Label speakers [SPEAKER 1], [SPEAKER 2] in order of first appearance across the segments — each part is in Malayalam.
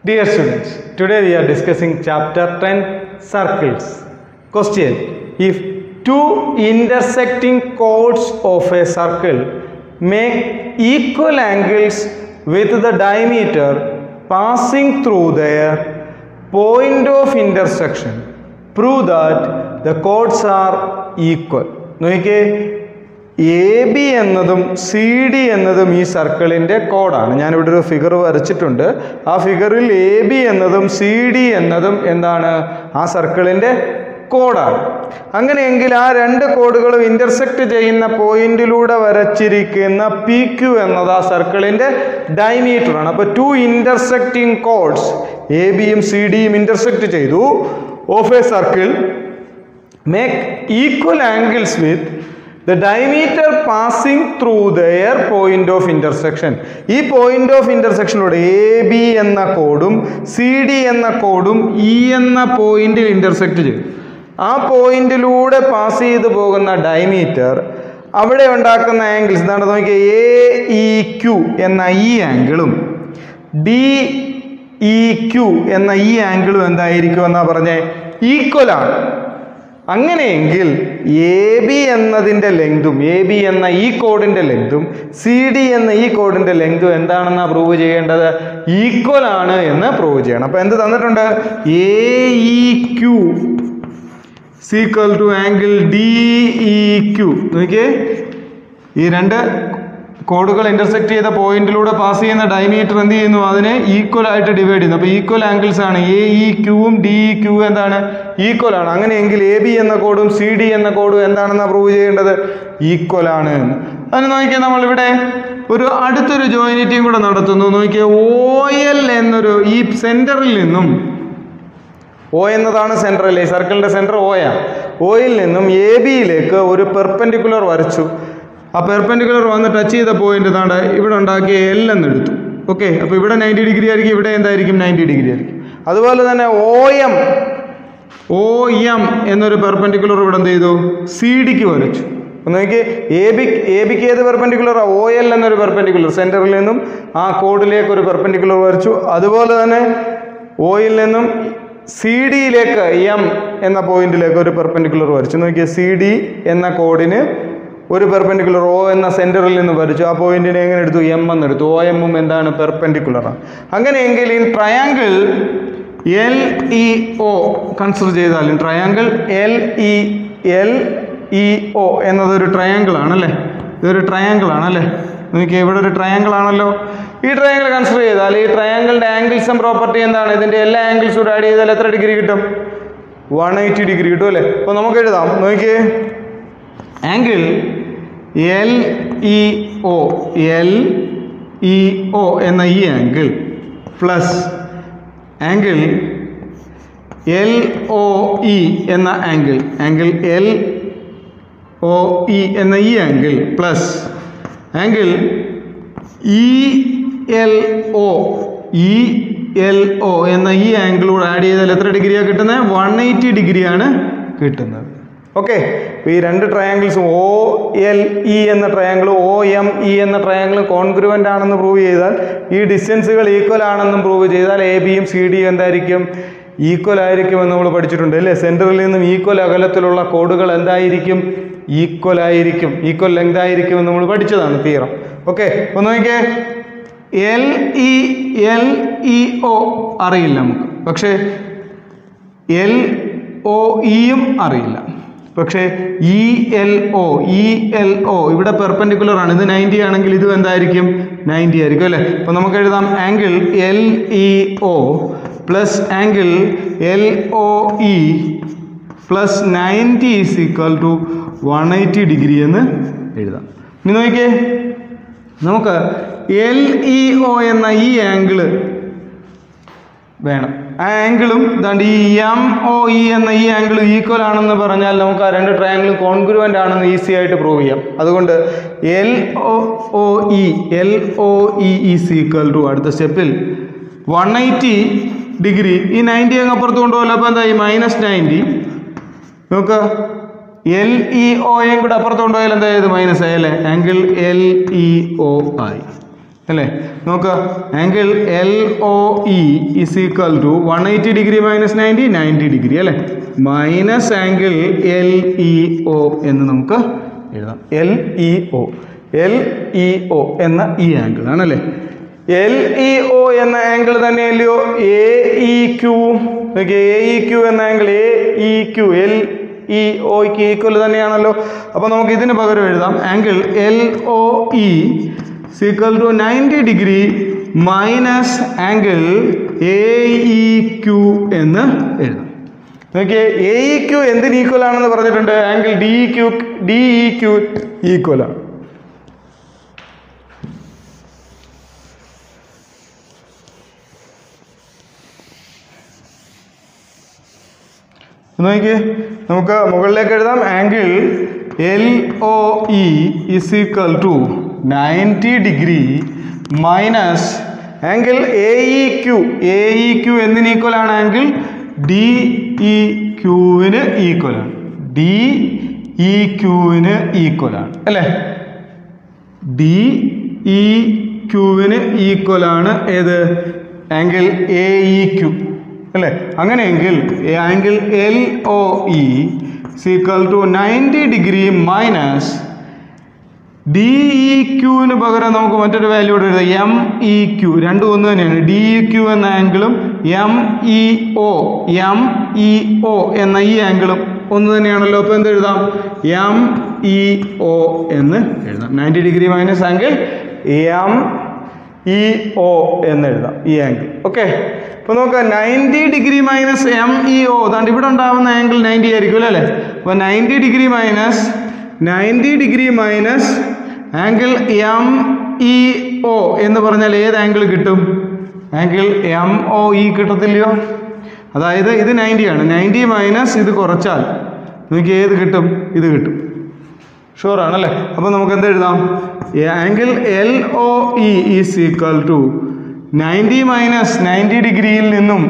[SPEAKER 1] Dear students, today we are discussing chapter 10 circles. Question If two intersecting chords of a circle make equal angles with the diameter passing through their point of intersection, prove that the chords are equal. നോക്കിക്കേ എ ബി എന്നതും സി ഡി എന്നതും ഈ സർക്കിളിൻ്റെ കോഡാണ് ഞാനിവിടെ ഒരു ഫിഗർ വരച്ചിട്ടുണ്ട് ആ ഫിഗറിൽ എ ബി എന്നതും സി ഡി എന്നതും എന്താണ് ആ സർക്കിളിൻ്റെ കോഡാണ് അങ്ങനെയെങ്കിൽ ആ രണ്ട് കോഡുകളും ഇൻ്റർസെക്റ്റ് ചെയ്യുന്ന പോയിന്റിലൂടെ വരച്ചിരിക്കുന്ന പി ക്യു എന്നത് ആ സർക്കിളിൻ്റെ ഡയമീറ്റർ ആണ് അപ്പോൾ ടു ഇൻ്റർസെക്റ്റിംഗ് കോഡ്സ് എ ബിയും സി ഡിയും ഇൻ്റർസെക്റ്റ് ചെയ്തു of a circle make equal angles with the diameter passing through their point of intersection ഈ പോയിന്റ് ഓഫ് ഇന്റർസെക്ഷനിലൂടെ എ ബി എന്ന കോഡും സി ഡി എന്ന കോഡും ഇ എന്ന പോയിന്റിൽ ഇന്റർസെക്റ്റ് ചെയ്യും ആ പോയിന്റിലൂടെ പാസ് ചെയ്തു പോകുന്ന ഡയമീറ്റർ അവിടെ ഉണ്ടാക്കുന്ന ആംഗിൾസ് എന്താണ് നോക്കിയാൽ എ ഇ ക്യു എന്ന ഈ ആംഗിളും ഡി ഇ ക്യു എന്ന ഈ ആംഗിളും എന്തായിരിക്കും എന്നാ പറഞ്ഞേ ഈക്വൽ ആണ് അങ്ങനെയെങ്കിൽ എ ബി എന്നതിൻ്റെ ലെങ്തും എ ബി എന്ന ഈ കോഡിൻ്റെ ലെങ്തും സി ഡി എന്ന ഈ കോഡിൻ്റെ ലെങ്തും എന്താണെന്നാ പ്രൂവ് ചെയ്യേണ്ടത് ഈക്വൽ ആണ് എന്ന് പ്രൂവ് ചെയ്യണം അപ്പോൾ എന്ത് തന്നിട്ടുണ്ട് A E Q is equal to angle D E Q നോക്കിയേ ഈ രണ്ട് കോഡുകൾ ഇന്റർസെക്ട് ചെയ്ത പോയിന്റിലൂടെ പാസ് ചെയ്യുന്ന ഡയമീറ്റർ എന്ത് ചെയ്യുന്നു അതിനെ ഈക്വൽ ആയിട്ട് ഡിവൈഡ് ചെയ്യുന്നു അപ്പോൾ ഈക്വൽ ആംഗിൾസ് ആണ് എ ഇ ക്യൂവും ഡി ഇ ക്യൂ എന്താണ് ഈക്വൽ ആണ് അങ്ങനെയെങ്കിൽ എ ബി എന്ന കോഡും സി ഡി എന്ന കോഡും എന്താണെന്ന് പ്രൂവ് ചെയ്യേണ്ടത് ഈക്വൽ ആണ് എന്ന് അതിന് നോക്കിയാൽ നമ്മളിവിടെ ഒരു അടുത്തൊരു ജോയിനിറ്റിയും കൂടെ നടത്തുന്നു നോക്കിയാൽ ഒ എൽ എന്നൊരു ഈ സെന്ററിൽ നിന്നും ഒ എന്നതാണ് സെൻറ്റർ അല്ലേ സർക്കിളിൻ്റെ സെൻറ്റർ ഒയാണ് ഒയിൽ നിന്നും എ ബിയിലേക്ക് ഒരു പെർപെൻഡിക്കുലർ വരച്ചു ആ പെർപെൻഡിക്കുലർ വന്ന് ടച്ച് ചെയ്ത പോയിന്റ് ഇതാണ് ഇവിടെ ഉണ്ടാക്കിയ എൽ എന്ന് എടുത്തു ഓക്കെ അപ്പോൾ ഇവിടെ നയൻറ്റി ഡിഗ്രി ആയിരിക്കും ഇവിടെ എന്തായിരിക്കും നയൻറ്റി ഡിഗ്രി ആയിരിക്കും അതുപോലെ തന്നെ ഒ എം ഒ എം എന്നൊരു പെർപെൻഡിക്കുലർ ഇവിടെ എന്ത് ചെയ്തു സി ഡിക്ക് വരച്ചു ഒന്ന് നോക്കി എ ബി എ ബിക്ക് ഏത് പെർപെൻഡിക്കുലർ ഒ എൽ എന്നൊരു പെർപെൻഡിക്കുലർ സെൻറ്ററിൽ നിന്നും ആ കോഡിലേക്ക് ഒരു പെർപെൻഡിക്കുലർ വരച്ചു അതുപോലെ തന്നെ ഒയിൽ നിന്നും സി ഡിയിലേക്ക് എം എന്ന പോയിന്റിലേക്ക് ഒരു പെർപെൻഡിക്കുലർ വരച്ചു നോക്കിയാൽ സി ഡി എന്ന കോഡിന് ഒരു പെർപെൻഡിക്കുലർ ഒ എന്ന സെൻറ്ററിൽ നിന്ന് വരച്ചു ആ പോയിന്റിനെ എങ്ങനെ എടുത്തു എം എന്നെടുത്തു ഒ എമ്മും എന്താണ് പെർപെൻഡിക്കുലറാണ് അങ്ങനെയെങ്കിൽ ഈ triangle L E O consider ചെയ്താൽ triangle L E L E O എന്നതൊരു ട്രയാങ്കിൾ ആണല്ലേ ഇതൊരു ട്രയാങ്കിൾ ആണല്ലേ നോക്കിയാൽ ഇവിടെ ഒരു ട്രയാങ്കിൾ ആണല്ലോ ഈ ട്രയാങ്കിൾ കൺസിഡർ ചെയ്താൽ ഈ ട്രയാങ്കിളിൻ്റെ ആംഗിൾസും പ്രോപ്പർട്ടി എന്താണ് ഇതിൻ്റെ എല്ലാ ആംഗിൾസും കൂടെ ആഡ് ചെയ്താൽ എത്ര ഡിഗ്രി കിട്ടും വൺ എയ്റ്റി ഡിഗ്രി കിട്ടും അല്ലേ അപ്പോൾ നമുക്ക് എഴുതാം നോക്കിയേ angle L E O L E O എന്ന ഈ angle plus angle L O E എന്ന angle angle L O E എന്ന ഈ angle plus angle E L O E L O എന്ന ഈ ആംഗിളോട് ആഡ് ചെയ്താൽ എത്ര ഡിഗ്രിയാണ് കിട്ടുന്നത് വൺ എയ്റ്റി ഡിഗ്രിയാണ് കിട്ടുന്നത് ഓക്കെ ഈ രണ്ട് ട്രയാങ്കിൾസും ഒ എൽ ഇ എന്ന ട്രയാങ്കിളും ഒ എം ഇ എന്ന ട്രയാങ്കിളും കോൺഗ്രുവൻ്റ് ആണെന്ന് പ്രൂവ് ചെയ്താൽ ഈ ഡിസ്റ്റൻസുകൾ ഈക്വൽ ആണെന്നും പ്രൂവ് ചെയ്താൽ എ ബിയും സി ഡിയും എന്തായിരിക്കും ഈക്വൽ ആയിരിക്കുമെന്ന് നമ്മൾ പഠിച്ചിട്ടുണ്ട് അല്ലേ സെൻറ്ററിൽ നിന്നും ഈക്വൽ അകലത്തിലുള്ള കോഡുകൾ എന്തായിരിക്കും ഈക്വൽ ആയിരിക്കും ഈക്വൽ ലെങ്ത് ആയിരിക്കും എന്ന് നമ്മൾ പഠിച്ചതാണ് തീരം ഓക്കെ ഒന്ന് നോക്കിയേ L E L E O അറിയില്ല നമുക്ക് പക്ഷേ എൽ ഒ ഇയും അറിയില്ല പക്ഷേ E L O E L O ഇവിടെ പെർപെൻഡിക്കുലർ ആണ് ഇത് നയൻറ്റി ആണെങ്കിൽ ഇതും എന്തായിരിക്കും നയൻറ്റി ആയിരിക്കും അല്ലേ അപ്പോൾ നമുക്ക് എഴുതാം angle L E O plus angle L O E plus ninety is equal to one eighty degree എന്ന് എഴുതാം ഇനി നോക്കിയേ നമുക്ക് എൽ ഇ ഒ എന്ന ഈ ആംഗിള് വേണം ആ ആംഗിളും ദാണ്ട് ഈ എം ഒ ഇ എന്ന ഈ ആംഗിൾ ഈക്വൽ ആണെന്ന് പറഞ്ഞാൽ നമുക്ക് ആ രണ്ട് ട്രയാംഗിളും കോൺഗ്രുവൻ്റ് ആണെന്ന് ഈസി ആയിട്ട് പ്രൂവ് ചെയ്യാം അതുകൊണ്ട് L O O E L O E is equal to അടുത്ത സ്റ്റെപ്പിൽ വൺ എയ്റ്റി ഡിഗ്രി ഈ നയൻറ്റി അങ്ങ് അപ്പുറത്ത് കൊണ്ടുപോകല്ലോ അപ്പോൾ എന്തായി മൈനസ് നയൻറ്റി നോക്കുക എൽ ഇ ഒയും കൂടെ അപ്പുറത്ത് കൊണ്ടുപോയാൽ എന്തായത് മൈനസ് ആയി അല്ലേ ആംഗിൾ എൽ ഇ ഒ ആയി അല്ലേ നോക്കുക angle L O E is equal to one eighty degree minus ninety ninety degree അല്ലേ minus angle L E O എന്ന് നമുക്ക് എഴുതാം L E O L E O എന്ന ഈ ആംഗിൾ ആണല്ലേ എൽ ഇ ഒ എന്ന ആംഗിൾ തന്നെയല്ലയോ A E Q A E Q എന്ന angle A E Q L E ഒക്ക് ഈക്വൽ തന്നെയാണല്ലോ അപ്പോൾ നമുക്ക് ഇതിന് പകരം എഴുതാം angle L O E equal to ninety degree minus angle A E Q എന്ന് എഴുതാം നോക്കിയേ എ ഇ ക്യു എന്തിന് ഈക്വൽ ആണെന്ന് പറഞ്ഞിട്ടുണ്ട് angle D Q D E Q equal ആണ് നോക്കിയേ നമുക്ക് മുകളിലേക്ക് എഴുതാം angle L O E is equal to ninety degree minus angle A E Q A E Q എന്തിന് ഈക്വൽ ആണ് ആംഗിൾ ഡി ഇ ക്യൂവിന് ഈക്വൽ ആണ് ഡി ഇ ക്യൂവിന് ഈക്വൽ ആണ് അല്ലേ ഡി ഇ ക്യൂവിന് ഈക്വൽ ആണ് ഏത് ആംഗിൾ എ ഇ ക്യു അല്ലേ അങ്ങനെയെങ്കിൽ angle L O E equal to ninety degree minus D E ക്യൂവിന് പകരം നമുക്ക് മറ്റൊരു വാല്യൂ കൂടെ എഴുതാം എം ഇ ക്യു രണ്ടും ഒന്ന് തന്നെയാണ് ഡി ഇ ക്യു എന്ന ആംഗിളും M E O M E O എന്ന ഈ ആംഗിളും ഒന്ന് തന്നെയാണല്ലോ അപ്പോൾ എന്ത് എഴുതാം എം ഇ ഒ എന്ന് എഴുതാം ninety degree minus angle M E O എന്ന് എഴുതാം ഈ ആംഗിൾ ഓക്കെ അപ്പോൾ നോക്കാം ninety degree minus M E O അതാണ്ട് ഇവിടെ ഉണ്ടാവുന്ന ആംഗിൾ നയൻറ്റി ആയിരിക്കും അല്ലേ അപ്പോൾ ninety degree minus ninety degree minus angle M E O എന്ന് പറഞ്ഞാൽ ഏത് ആംഗിൾ കിട്ടും ആംഗിൾ എം ഒ ഇ കിട്ടത്തില്ലയോ അതായത് ഇത് നയൻറ്റി ആണ് നയൻറ്റി മൈനസ് ഇത് കുറച്ചാൽ നിങ്ങൾക്ക് ഏത് കിട്ടും ഇത് കിട്ടും ഷുവർ ആണല്ലേ അപ്പോൾ നമുക്ക് എന്ത് എഴുതാം angle L O E is equal to ninety minus ninety ഡിഗ്രിയിൽ നിന്നും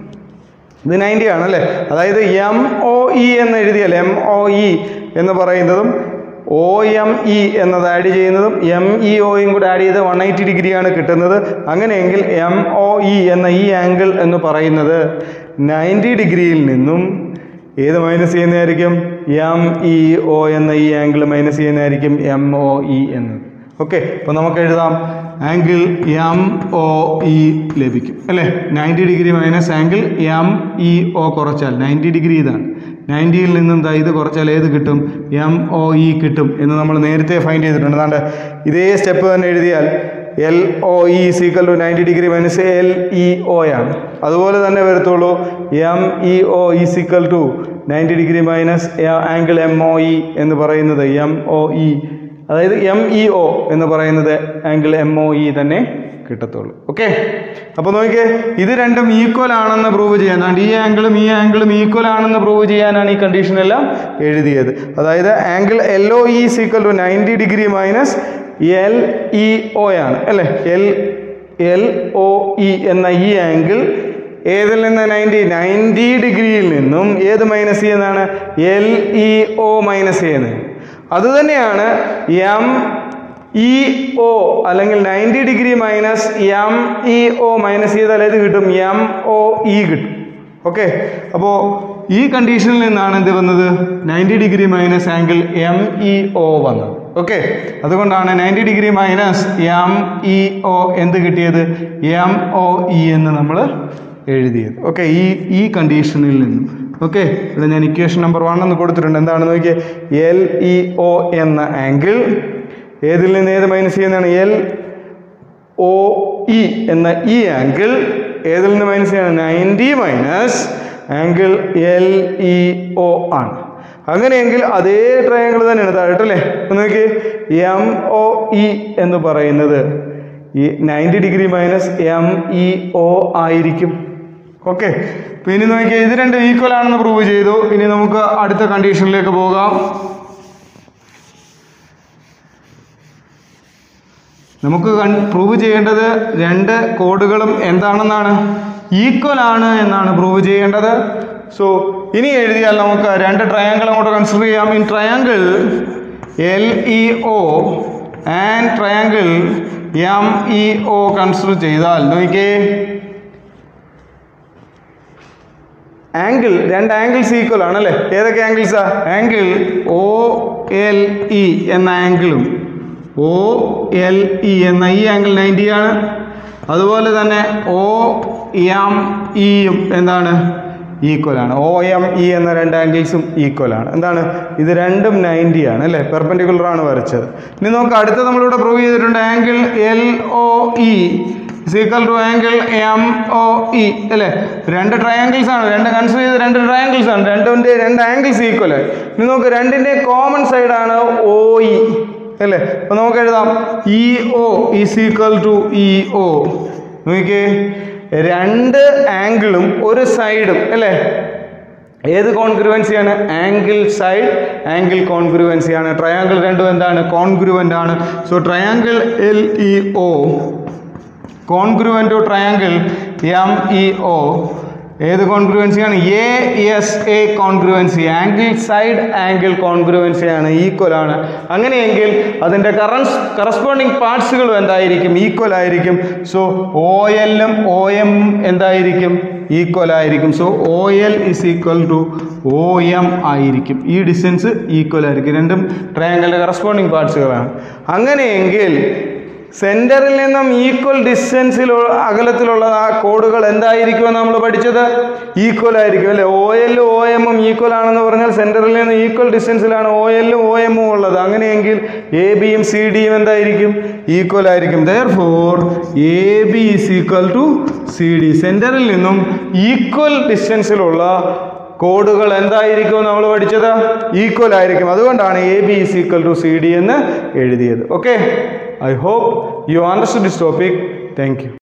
[SPEAKER 1] ഇത് നയൻറ്റി ആണല്ലേ അതായത് എം ഒ ഇ എന്ന് എഴുതിയാൽ എം ഒ ഇ എന്ന് പറയുന്നതും ഒ എം ഇ എന്നത് ആഡ് ചെയ്യുന്നതും എം ഇ ഒയും കൂടെ ആഡ് ചെയ്ത് വൺ എയ്റ്റി ഡിഗ്രിയാണ് കിട്ടുന്നത് അങ്ങനെയെങ്കിൽ എം ഒ ഇ എന്ന ഈ ആംഗിൾ എന്ന് പറയുന്നത് നയൻറ്റി ഡിഗ്രിയിൽ നിന്നും ഏത് മൈനസ് ചെയ്യുന്നതായിരിക്കും എം ഇ ഒ എന്ന ഈ ആംഗിൾ മൈനസ് ചെയ്യുന്നതായിരിക്കും എം ഒ ഇ എന്നത് ഓക്കെ അപ്പോൾ നമുക്ക് എഴുതാം ആംഗിൾ എം ഒ ഇ ലഭിക്കും അല്ലേ ninety degree minus angle M E O കുറച്ചാൽ നയൻറ്റി ഡിഗ്രി ഇതാണ് നയൻറ്റിയിൽ നിന്നും ദാ ഇത് കുറച്ചാൽ ഏത് കിട്ടും എം ഒ ഇ കിട്ടും എന്ന് നമ്മൾ നേരത്തെ ഫൈൻഡ് ചെയ്തിട്ടുണ്ട് അതാണ്ട് ഇതേ സ്റ്റെപ്പ് തന്നെ എഴുതിയാൽ L O E equal to ninety degree minus L E O ആണ് അതുപോലെ തന്നെ വരത്തുള്ളൂ M E O E equal to ninety degree minus angle M O E എന്ന് പറയുന്നത് എം ഒ ഇ അതായത് എം ഇ ഒ എന്ന് പറയുന്നത് ആംഗിൾ എം ഒ ഇ തന്നെ കിട്ടത്തുള്ളൂ ഓക്കെ അപ്പോൾ നോക്കിയേ ഇത് രണ്ടും ഈക്വൽ ആണെന്ന് പ്രൂവ് ചെയ്യാൻ അതുകൊണ്ട് ഈ ആംഗിളും ഈ ആംഗിളും ഈക്വൽ ആണെന്ന് പ്രൂവ് ചെയ്യാനാണ് ഈ കണ്ടീഷനെല്ലാം എഴുതിയത് അതായത് angle L O E equal to ninety degree minus L E O ആണ് അല്ലേ എൽ എൽ ഒ ഇ എന്ന ഈ ആംഗിൾ ഏതിൽ നിന്ന് നയൻറ്റി നയൻറ്റി ഡിഗ്രിയിൽ നിന്നും ഏത് മൈനസ് ചെയ്യുന്നതാണ് എൽ ഇ ഒ മൈനസ് ചെയ്യുന്നത് അതുതന്നെയാണ് എം ഇ ഒ അല്ലെങ്കിൽ ninety degree minus M E O minus ചെയ്താൽ ഏത് കിട്ടും എം ഒ ഇ കിട്ടും ഓക്കെ അപ്പോൾ ഈ കണ്ടീഷനിൽ നിന്നാണ് എന്ത് വന്നത് ninety degree minus angle M E O വന്നത് ഓക്കെ അതുകൊണ്ടാണ് ninety degree minus M E O എന്ത് കിട്ടിയത് എം ഒ ഇ എന്ന് നമ്മൾ എഴുതിയത് ഓക്കെ ഈ ഈ കണ്ടീഷനിൽ നിന്നും ഓക്കെ ഇവിടെ ഞാൻ ഇക്വേഷൻ നമ്പർ വൺ എന്ന് കൊടുത്തിട്ടുണ്ട് എന്താണെന്ന് നോക്കിയേ എൽ ഇ ഒ എന്ന ആംഗിൾ ഏതിൽ നിന്ന് ഏത് മൈനസ് ചെയ്യുന്നതാണ് എൽ ഒ ഇ എന്ന ഈ ആംഗിൾ ഏതിൽ നിന്ന് മൈനസ് ചെയ്യണം ninety minus angle L E O ആണ് അങ്ങനെയെങ്കിൽ അതേ ട്രയാങ്കിൾ തന്നെയാണ് താഴോട്ടല്ലേ ഒന്ന് നോക്കി എം ഒ ഇ എന്ന് പറയുന്നത് ഈ ninety degree minus M E O ആയിരിക്കും ഓക്കെ പിന്നെ നോക്കിയാൽ ഇത് രണ്ടും ഈക്വൽ ആണെന്ന് പ്രൂവ് ചെയ്തു ഇനി നമുക്ക് അടുത്ത കണ്ടീഷനിലേക്ക് പോകാം നമുക്ക് പ്രൂവ് ചെയ്യേണ്ടത് രണ്ട് കോഡുകളും എന്താണെന്നാണ് ഈക്വൽ ആണ് എന്നാണ് പ്രൂവ് ചെയ്യേണ്ടത് സോ ഇനി എഴുതിയാൽ നമുക്ക് രണ്ട് ട്രയാങ്കിൾ അങ്ങോട്ട് കൺസിഡർ ചെയ്യാം in triangle L E O and triangle M E O consider ചെയ്താൽ നോക്കിക്കേ ആംഗിൾ രണ്ട് ആംഗിൾസ് ഈക്വൽ ആണ് അല്ലേ ഏതൊക്കെ ആംഗിൾസാ ആംഗിൾ ഒ എൽ ഇ എന്ന ആംഗിളും ഒ എൽ ഇ എന്ന ഈ ആംഗിൾ നയൻറ്റി ആണ് അതുപോലെ തന്നെ ഒ എം ഇയും എന്താണ് ഈക്വൽ ആണ് ഒ എം ഇ എന്ന രണ്ട് ആംഗിൾസും ഈക്വൽ ആണ് എന്താണ് ഇത് രണ്ടും നയൻറ്റി ആണ് അല്ലേ പെർപെൻഡിക്കുലർ ആണ് വരച്ചത് ഇനി നമുക്ക് അടുത്ത നമ്മളിവിടെ പ്രൂവ് ചെയ്തിട്ടുണ്ട് angle L O E equal to angle M O E അല്ലേ രണ്ട് ട്രയാങ്കിൾസ് ആണ് രണ്ട് കൺസിഡർ ചെയ്ത രണ്ട് ട്രയാങ്കിൾസ് ആണ് രണ്ടിൻ്റെ രണ്ട് ആംഗിൾസ് ഈക്വൽ ആയി ഇനി നമുക്ക് രണ്ടിൻ്റെ കോമൺ സൈഡാണ് ഒ ഇ അല്ലേ അപ്പോൾ നമുക്ക് എഴുതാം E O is equal to E O നോക്കിക്കേ രണ്ട് ആംഗിളും ഒരു സൈഡും അല്ലേ ഏത് കോൺഗ്രുവൻസിയാണ് ആംഗിൾ സൈഡ് ആംഗിൾ കോൺഗ്രുവൻസിയാണ് ട്രയാങ്കിൾ രണ്ടും എന്താണ് കോൺഗ്രുവൻ്റ് ആണ് so triangle L E O congruent to triangle M E O ഏത് കോൺഗ്രുവൻസിയാണ് A S A congruency angle side angle കോൺഗ്രുവൻസിയാണ് ഈക്വൽ ആണ് അങ്ങനെയെങ്കിൽ അതിൻ്റെ കറൻസ് കറസ്പോണ്ടിങ് പാർട്സുകളും എന്തായിരിക്കും ഈക്വൽ ആയിരിക്കും സോ ഒ എല്ലും ഒ എം എന്തായിരിക്കും ഈക്വൽ ആയിരിക്കും so O L is equal to O M ആയിരിക്കും ഈ ഡിസ്റ്റൻസ് ഈക്വൽ ആയിരിക്കും രണ്ടും ട്രയാങ്കിളിൻ്റെ കറസ്പോണ്ടിങ് പാർട്സുകളാണ് അങ്ങനെയെങ്കിൽ സെൻറ്ററിൽ നിന്നും ഈക്വൽ ഡിസ്റ്റൻസിൽ അകലത്തിലുള്ള ആ കോഡുകൾ എന്തായിരിക്കുമെന്ന് നമ്മൾ പഠിച്ചത് ഈക്വൽ ആയിരിക്കും അല്ലേ ഒ എല്ലും ഒ എമ്മും ഈക്വൽ ആണെന്ന് പറഞ്ഞാൽ സെൻറ്ററിൽ നിന്ന് ഈക്വൽ ഡിസ്റ്റൻസിലാണ് ഒ എല്ലും ഒ എമ്മും ഉള്ളത് അങ്ങനെയെങ്കിൽ എ ബിയും സി ഡിയും എന്തായിരിക്കും ഈക്വൽ ആയിരിക്കും therefore A B is equal to C D സെൻറ്ററിൽ നിന്നും ഈക്വൽ ഡിസ്റ്റൻസിലുള്ള കോഡുകൾ എന്തായിരിക്കും നമ്മൾ പഠിച്ചത് ഈക്വൽ ആയിരിക്കും അതുകൊണ്ടാണ് A B is equal to C D എന്ന് എഴുതിയത് okay I hope you understood this topic thank U